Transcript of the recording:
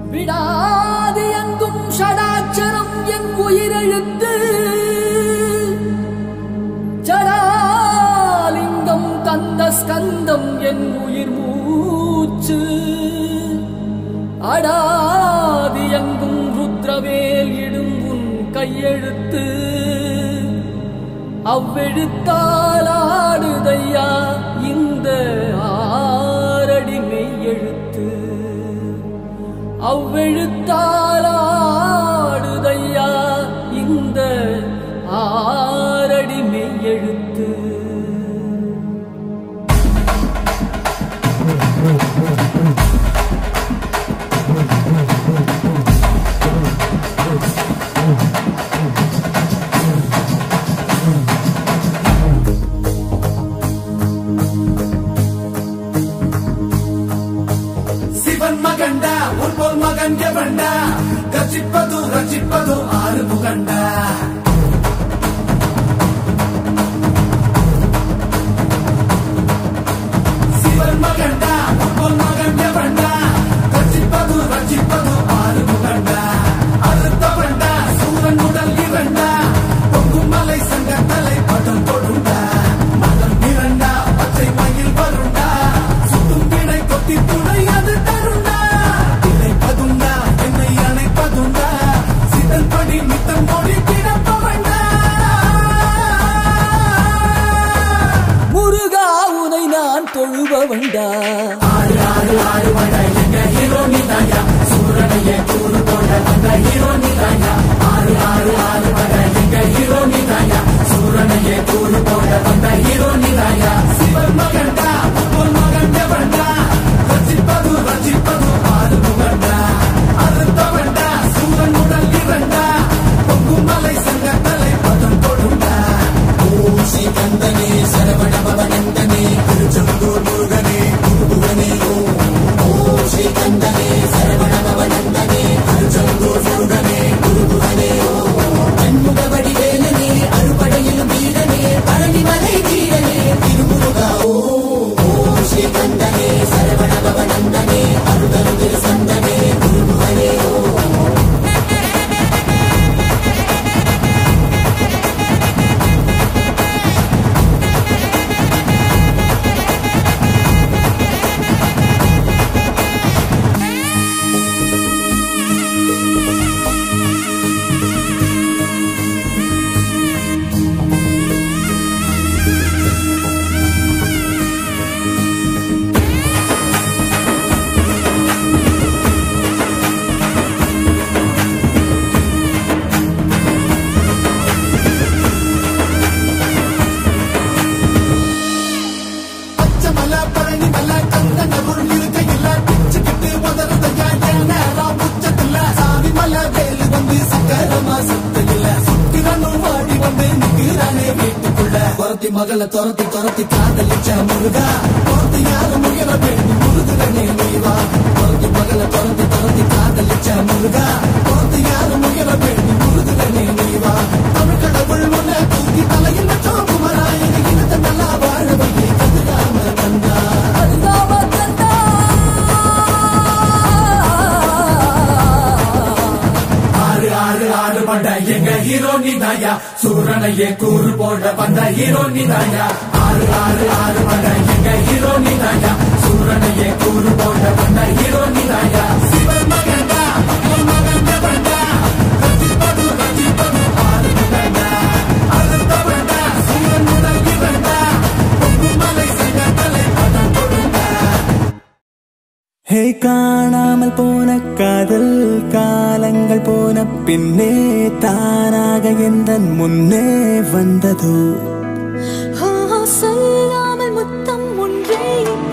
விடாது எங்கும் ஷடாட்சரம் என் உயிரெழுத்து ஜடாலிங்கம் கந்த ஸ்கந்தம் என் உயிர் மூச்சு அடாதி எங்கும் ருத்ரவேல் இடும் உன் கையெழுத்து அவ்வெழுத்தால் ஆடுதையா இந்த ஆரடி மெய்யெழுத்து அவ்வெழுத்தால் ஆடுதையா இந்த ஆரடி மெய்யெழுத்து சிவன் மகண்டா உன் போல் மகன் எவண்டா கச்சிப்பது ரச்சிப்பது ஆறு முகண்டா சிவன் மகண்டா உன் போல் மகன் எவண்டா கச்சிப்பது ரச்சிப்பது ஆறு முகண்டா அறுத்தவண்டா சூரன் உடல் இரண்டா பொங்கும் மலை சங்க தலை பதம் கொடுண்டா மதம் இரண்டா பச்சை மயில் வருண்டா சுத்தும் வினை கொத்தி துணை அது தருண்டா இணைப்பதுண்டா என்னை அணைப்பதுண்டா சிதன் படி மித்தம் மொழி கிடப்பவண்டா முருகா உனை நான் தொழுபவண்டா சிவன் மகண்டா உன் மகன் எவண்டா ரசிப்பது ரசிப்பது ஆறு முகண்டா அறுத்தவண்டா சூரன் உடல் இரண்டா பொங்கும் மலை சங்க தலை பதம் கொடுண்டா ஓம் ஸ்ரீ கந்தனே சரவண பவனந்தனே திருச்செந்தூர் முருகனே குருகுகனே ஓம் ஓம் ஸ்ரீ கந்தனே சரவண பவனந்தனே திருச்செந்தூர் முருகனே குருகுகனே ஓம் கண்முகவடி வேலனே அறுபடையிலும் வீரனே பழனிமலை வீரனே திருமுருகா ஓம் ஓம் ஸ்ரீ கந்தனே சரவண பவனந்தனே அருதரு சந்தனே குருகுகனே ஓம் பச்சமல பழனி மல கந்தன பொருள் இருக்கையில பிச்சுக்கிட்டு உதறதையா என்ன ராம் உச்சத்துல சாமி மல வேலு வந்து சக்கரமா சுத்தையில சுத்திரனும் வாடி வந்து நிக்கிறானே வீட்டுக்குள்ள துரத்தி மகள துரத்தி துரத்தி காதலிச்ச முருகா துரத்தி யாரும் முயல வேண்டி முருகனே நீவா துரத்தி மகள துரத்தி துரத்தி காதலிச்ச முருகா துரத்தி யாரும் முயல வேண்டி முருகனே நீவா தமிழ் கடவுள் முன்ன தூக்கி தலையில் வச்சோம் குமராயன இனத்தை நல்லா வாழ வையே கதிராம கந்தா அருகாம கண்டா ஆறு ஆறு ஆறு பண்ட எங்க ஹீரோ நிதாயா சூரனையே கூறு போட வந்த ஹீரோ நிதாயா ஆறு ஆறு ஆறு பண்ட எங்க ஹீரோ நிதாயா சூரனையே கூறு போட வந்த ஹீரோ நிதாயா சிவன் மகன்டா உன் மகன் எவன்டா ரசிப்பது ரசிப்பது ஆறு முகண்டா அறுத்தவன்டா சூரன் உடல் இரண்டா பொங்கும் மலை சங்க தலை பதம் கொடுண்டா ஹே காணாமல் போன காதல் காலங்கள் போன பின்னே தானாக எந்த முன்னே வந்ததோ சொல்லாமல் முத்தம் ஒன்றே